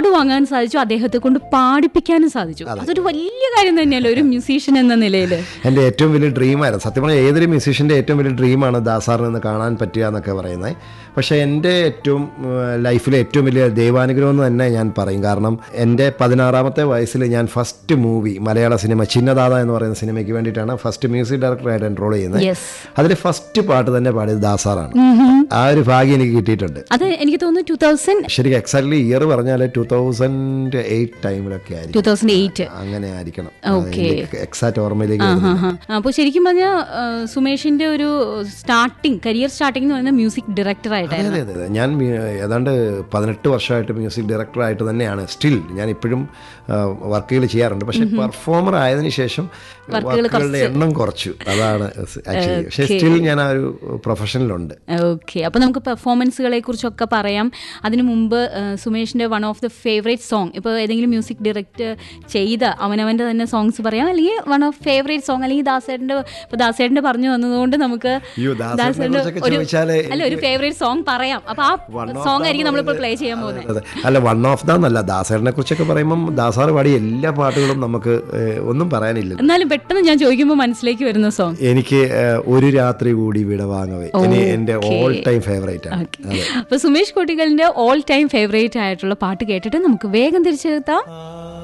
Award വാങ്ങാൻ സാധിച്ചു അദ്ദേഹത്തെ കൊണ്ട് പാടിപ്പിക്കാനും സാധിച്ചു അതൊരു വലിയ കാര്യം തന്നെയല്ലേ ഒരു മ്യൂസീഷ്യൻ എന്ന നിലയിൽ എൻ്റെ ഏറ്റവും വലിയ ഡ്രീമായിരുന്നു സത്യം പറഞ്ഞാൽ ഏതൊരു മ്യൂസീഷ്യൻ്റെ ഏറ്റവും വലിയ ഡ്രീമാണ് ദാസാറിനെ ഒന്ന് കാണാൻ പറ്റുക എന്നൊക്കെ പറയുന്നത് പക്ഷേ എൻ്റെ ഏറ്റവും ലൈഫിലെ ഏറ്റവും വലിയ ദൈവാനുഗ്രഹം എന്ന് തന്നെ ഞാൻ പറയും കാരണം എൻ്റെ പതിനാറാമത്തെ വയസ്സിൽ ഞാൻ first movie Malayalam cinema Chinnadada എന്ന് പറയുന്ന സിനിമയ്ക്ക് വേണ്ടിയിട്ടാണ് ഫസ്റ്റ് മ്യൂസിക് ഡയറക്ടറായിട്ട് എൻറോൾ ചെയ്യുന്നത് യെസ് അതിൽ ഫസ്റ്റ് പാട്ട് തന്നെ പാടിയത് ദാസാറാണ് ആ ഒരു ഭാഗ്യം എനിക്ക് കിട്ടിയിട്ടുണ്ട് അത് എനിക്ക് തോന്നുന്നു ടൂ തൗസൻഡ് ശരിക്കും എക്സാക്ട്ലി ഇയർ പറഞ്ഞാൽ ടൂ തൗസൻഡ് എയ്റ്റ് ടൈമിലൊക്കെ ആയിരിക്കും ടൂ തൗസൻഡ് എയ്റ്റ് അങ്ങനെ ആയിരിക്കണം Okay. എക്സാക്ട് ഓർമ്മയിലേക്ക് വരുന്നില്ല. അപ്പോൾ ശരിക്കും പറഞ്ഞാൽ സുമേഷിന്റെ ഒരു സ്റ്റാർട്ടിങ് കരിയർ സ്റ്റാർട്ടിംഗ് എന്ന് പറയുന്നത് മ്യൂസിക് ഡയറക്ടർ ആയിട്ടായിരുന്നു അതെ അതെ അതെ ഞാൻ മ്യൂ- ഏതാണ്ട് പതിനെട്ട് വർഷമായിട്ട് മ്യൂസിക് ഡയറക്ടറായിട്ട് തന്നെയാണ് സ്റ്റിൽ ഞാൻ ഇപ്പോഴും വർക്കുകൾ ചെയ്യാറുണ്ട് പക്ഷെ പെർഫോമർ ആയതിനു ശേഷം വർക്കുകളുടെ എണ്ണം കുറച്ചു അതാണ് ആക്ച്വലി പക്ഷേ സ്റ്റിൽ ഞാൻ ആ ഒരു പ്രൊഫഷനിലുണ്ട് ഓക്കെ അപ്പോൾ നമുക്ക് പെർഫോമൻസുകളെ കുറിച്ചൊക്കെ പറയാം അതിനു മുമ്പ് ആ, സുമേഷിന്റെ one of the favourite song ഇപ്പോൾ ഏതെങ്കിലും മ്യൂസിക് ഡയറക്റ്റ് ചെയ്ത അവനവൻ്റെ തന്നെ സോങ്സ് പറയാം അല്ലെങ്കിൽ വൺ ഓഫ് ഫേവറേറ്റ് സോങ് അല്ലെങ്കിൽ ദാസേട്ടൻ്റെ ഇപ്പോൾ ദാസേട്ടൻ്റെ പറഞ്ഞു വന്നതുകൊണ്ട് നമുക്ക് അയ്യോ, ദാസേട്ടനെ കുറിച്ചൊക്കെ ഒരു ചോദിച്ചാല് അല്ല ഒരു ഫേവറേറ്റ് സോങ് പറയാം അപ്പോൾ ആ സോങ് ആയിരിക്കും നമ്മളിപ്പോൾ പ്ലേ ചെയ്യാൻ പോകുന്നത് അതെ അല്ല വൺ ഓഫ് ദ എന്നല്ല ദാസേറിനെ കുറിച്ചൊക്കെ പറയുമ്പം ദാസാർ പാടിയ എല്ലാ പാട്ടുകളും നമുക്ക് ഏഹ്, ഒന്നും പറയാനില്ല എന്നാലും പെട്ടെന്ന് ഞാൻ ചോദിക്കുമ്പോൾ മനസ്സിലേക്ക് വരുന്ന സോങ് എനിക്ക് ഏഹ്, ഒരു രാത്രി കൂടി വിടവാങ്ങവേ ഇനി എൻ്റെ ഓൾ ടൈം ഫേവറേറ്റ് ആണ് അതെ അപ്പോൾ സുമേഷ് കോട്ടികളിൻ്റെ ഓൾ ടൈം ഫേവറേറ്റ് ആയിട്ടുള്ള പാട്ട് കേട്ടിട്ട് നമുക്ക് വേഗം തിരിച്ചെത്താം